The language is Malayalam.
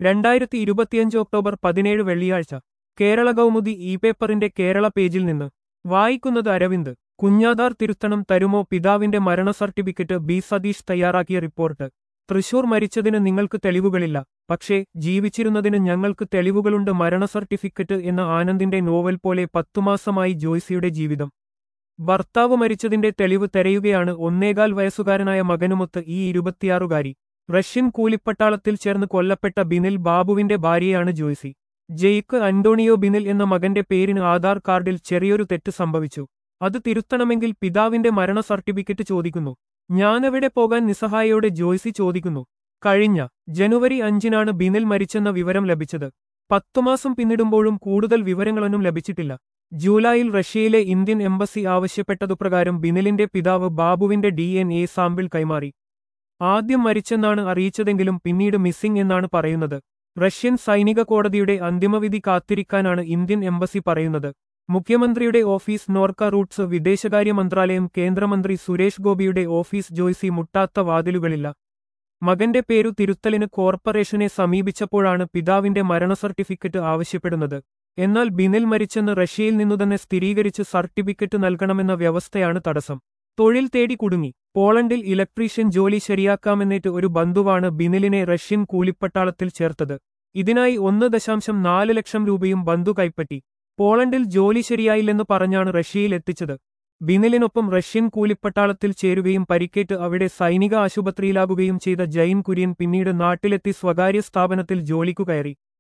രണ്ടായിരത്തി ഇരുപത്തിയഞ്ച് ഒക്ടോബർ പതിനേഴ് വെള്ളിയാഴ്ച കേരള കൗമുദി ഇ പേപ്പറിന്റെ കേരള പേജിൽ നിന്ന് വായിക്കുന്നത് അരവിന്ദ് കുഞ്ഞാധാർ തിരുത്തണം തരുമോ പിതാവിന്റെ മരണ സർട്ടിഫിക്കറ്റ് ബി സതീഷ് തയ്യാറാക്കിയ റിപ്പോർട്ട് തൃശൂർ മരിച്ചതിന് നിങ്ങൾക്ക് തെളിവുകളില്ല പക്ഷേ ജീവിച്ചിരുന്നതിന് ഞങ്ങൾക്ക് തെളിവുകളുണ്ട് മരണ സർട്ടിഫിക്കറ്റ് എന്ന ആനന്ദിന്റെ നോവൽ പോലെ പത്തുമാസമായി ജോയ്സിയുടെ ജീവിതം ഭർത്താവ് മരിച്ചതിന്റെ തെളിവ് തെരയുകയാണ് ഒന്നേകാൽ വയസ്സുകാരനായ മകനുമൊത്ത് ഈ ഇരുപത്തിയാറുകാരി റഷ്യൻ കൂലിപ്പട്ടാളത്തിൽ ചേർന്ന് കൊല്ലപ്പെട്ട ബിനിൽ ബാബുവിന്റെ ഭാര്യയാണ് ജോയ്സി ജെയ്ക്ക് അന്റോണിയോ ബിനിൽ എന്ന മകന്റെ പേരിന് ആധാർ കാർഡിൽ ചെറിയൊരു തെറ്റ് സംഭവിച്ചു അത് തിരുത്തണമെങ്കിൽ പിതാവിന്റെ മരണ സർട്ടിഫിക്കറ്റ് ചോദിക്കുന്നു ഞാനെവിടെ പോകാൻ നിസ്സഹായയോടെ ജോയ്സി ചോദിക്കുന്നു കഴിഞ്ഞ ജനുവരി അഞ്ചിനാണ് ബിനിൽ മരിച്ചെന്ന വിവരം ലഭിച്ചത് പത്തുമാസം പിന്നിടുമ്പോഴും കൂടുതൽ വിവരങ്ങളൊന്നും ലഭിച്ചിട്ടില്ല ജൂലൈയിൽ റഷ്യയിലെ ഇന്ത്യൻ എംബസി ആവശ്യപ്പെട്ടതുപ്രകാരം ബിനിലിന്റെ പിതാവ് ബാബുവിന്റെ ഡി എൻ എ സാമ്പിൾ കൈമാറി ആദ്യം മരിച്ചെന്നാണ് അറിയിച്ചതെങ്കിലും പിന്നീട് മിസ്സിംഗ് എന്നാണ് പറയുന്നത് റഷ്യൻ സൈനിക കോടതിയുടെ അന്തിമവിധി കാത്തിരിക്കാനാണ് ഇന്ത്യൻ എംബസി പറയുന്നത് മുഖ്യമന്ത്രിയുടെ ഓഫീസ് നോർക്ക റൂട്ട്സ് വിദേശകാര്യ മന്ത്രാലയം കേന്ദ്രമന്ത്രി സുരേഷ് ഗോപിയുടെ ഓഫീസ് ജോയ്സി മുട്ടാത്ത വാതിലുകളില്ല മകന്റെ പേരു തിരുത്തലിന് കോർപ്പറേഷനെ സമീപിച്ചപ്പോഴാണ് പിതാവിന്റെ മരണ സർട്ടിഫിക്കറ്റ് ആവശ്യപ്പെടുന്നത് എന്നാൽ ബിനിൽ മരിച്ചെന്ന് റഷ്യയിൽ നിന്നുതന്നെ സ്ഥിരീകരിച്ച് സർട്ടിഫിക്കറ്റ് നൽകണമെന്ന വ്യവസ്ഥയാണ് തടസ്സം തൊഴിൽ തേടി കുടുങ്ങി പോളണ്ടിൽ ഇലക്ട്രീഷ്യൻ ജോലി ശരിയാക്കാമെന്നേറ്റ് ഒരു ബന്ധുവാണ് ബിനിലിനെ റഷ്യൻ കൂലിപ്പട്ടാളത്തിൽ ചേർത്തത് ഇതിനായി ഒന്ന് ദശാംശം നാല് ലക്ഷം രൂപയും ബന്ധു കൈപ്പറ്റി പോളണ്ടിൽ ജോലി ശരിയായില്ലെന്ന് പറഞ്ഞാണ് റഷ്യയിൽ എത്തിച്ചത് ബിനിലിനൊപ്പം റഷ്യൻ കൂലിപ്പട്ടാളത്തിൽ ചേരുകയും പരിക്കേറ്റ് അവിടെ സൈനിക ആശുപത്രിയിലാകുകയും ചെയ്ത ജൈൻ കുര്യൻ പിന്നീട് നാട്ടിലെത്തി സ്വകാര്യ സ്ഥാപനത്തിൽ ജോലിക്കു കയറി